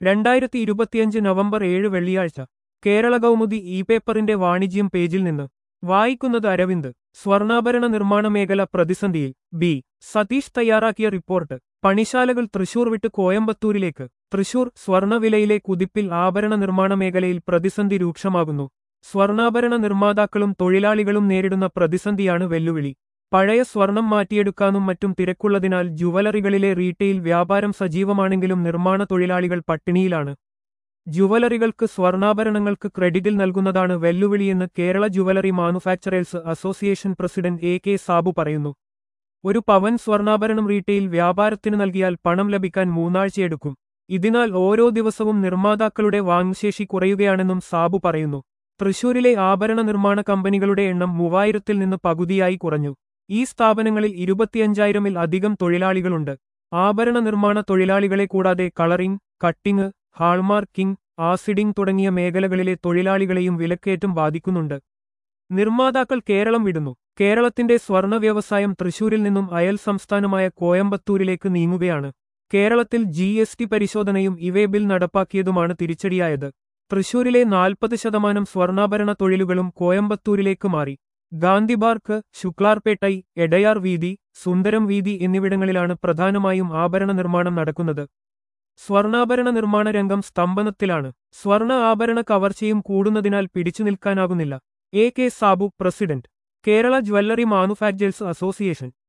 രണ്ടായിരത്തി ഇരുപത്തിയഞ്ച് നവംബർ ഏഴ് വെള്ളിയാഴ്ച കേരള കൗമുദി ഇ പേപ്പറിന്റെ വാണിജ്യം പേജിൽ നിന്ന് വായിക്കുന്നത് അരവിന്ദ് സ്വർണ്ണാഭരണ നിർമ്മാണ മേഖല പ്രതിസന്ധിയിൽ ബി സതീഷ് തയ്യാറാക്കിയ റിപ്പോർട്ട് പണിശാലകൾ തൃശൂർ വിട്ട് കോയമ്പത്തൂരിലേക്ക് തൃശൂർ സ്വർണ്ണവിലയിലെ കുതിപ്പിൽ ആഭരണ നിർമ്മാണ മേഖലയിൽ പ്രതിസന്ധി രൂക്ഷമാകുന്നു സ്വർണ്ണാഭരണ നിർമ്മാതാക്കളും തൊഴിലാളികളും നേരിടുന്ന പ്രതിസന്ധിയാണ് വെല്ലുവിളി പഴയ സ്വർണം മാറ്റിയെടുക്കാനും മറ്റും തിരക്കുള്ളതിനാൽ ജുവലറികളിലെ റീറ്റെയിൽ വ്യാപാരം സജീവമാണെങ്കിലും നിർമ്മാണ തൊഴിലാളികൾ പട്ടിണിയിലാണ് ജുവലറികൾക്ക് സ്വർണ്ണാഭരണങ്ങൾക്ക് ക്രെഡിറ്റിൽ നൽകുന്നതാണ് വെല്ലുവിളിയെന്ന് Kerala jewellery manufacturers association president A K Sabu പറയുന്നു ഒരു പവൻ സ്വർണ്ണാഭരണം റീറ്റെയിൽ വ്യാപാരത്തിന് നൽകിയാൽ പണം ലഭിക്കാൻ മൂന്നാഴ്ചയെടുക്കും ഇതിനാൽ ഓരോ ദിവസവും നിർമ്മാതാക്കളുടെ വാങ്ങുശേഷി കുറയുകയാണെന്നും സാബു പറയുന്നു തൃശൂരിലെ ആഭരണ നിർമ്മാണ കമ്പനികളുടെ എണ്ണം മൂവായിരത്തിൽ നിന്ന് പകുതിയായി കുറഞ്ഞു ഈ സ്ഥാപനങ്ങളിൽ ഇരുപത്തിയഞ്ചായിരമിൽ അധികം തൊഴിലാളികളുണ്ട് ആഭരണ നിർമ്മാണ തൊഴിലാളികളെ കൂടാതെ കളറിംഗ് കട്ടിംഗ് ഹാൾമാർക്കിംഗ് ആസിഡിംഗ് തുടങ്ങിയ മേഖലകളിലെ തൊഴിലാളികളെയും വിലക്കയറ്റം ബാധിക്കുന്നുണ്ട് നിർമ്മാതാക്കൾ കേരളം വിടുന്നു കേരളത്തിന്റെ സ്വർണ്ണ വ്യവസായം തൃശൂരിൽ നിന്നും അയൽ സംസ്ഥാനമായ കോയമ്പത്തൂരിലേക്ക് നീങ്ങുകയാണ് കേരളത്തിൽ ജി എസ് ടി പരിശോധനയും ഇവേ ബിൽ നടപ്പാക്കിയതുമാണ് തിരിച്ചടിയായത് തൃശൂരിലെ നാൽപ്പത് ശതമാനം സ്വർണ്ണാഭരണ തൊഴിലുകളും കോയമ്പത്തൂരിലേക്ക് മാറി ഗാന്ധിബാർക്ക് ശുക്ലാർപേട്ടൈ എടയാർ വീതി സുന്ദരം വീതി എന്നിവിടങ്ങളിലാണ് പ്രധാനമായും ആഭരണ നിർമ്മാണം നടക്കുന്നത് സ്വർണ്ണാഭരണ നിർമ്മാണ രംഗം സ്തംഭനത്തിലാണ് സ്വർണ്ണ ആഭരണ കവർച്ചയും കൂടുന്നതിനാൽ പിടിച്ചു നിൽക്കാനാകുന്നില്ല A K Sabu president Kerala jewellery manufacturers association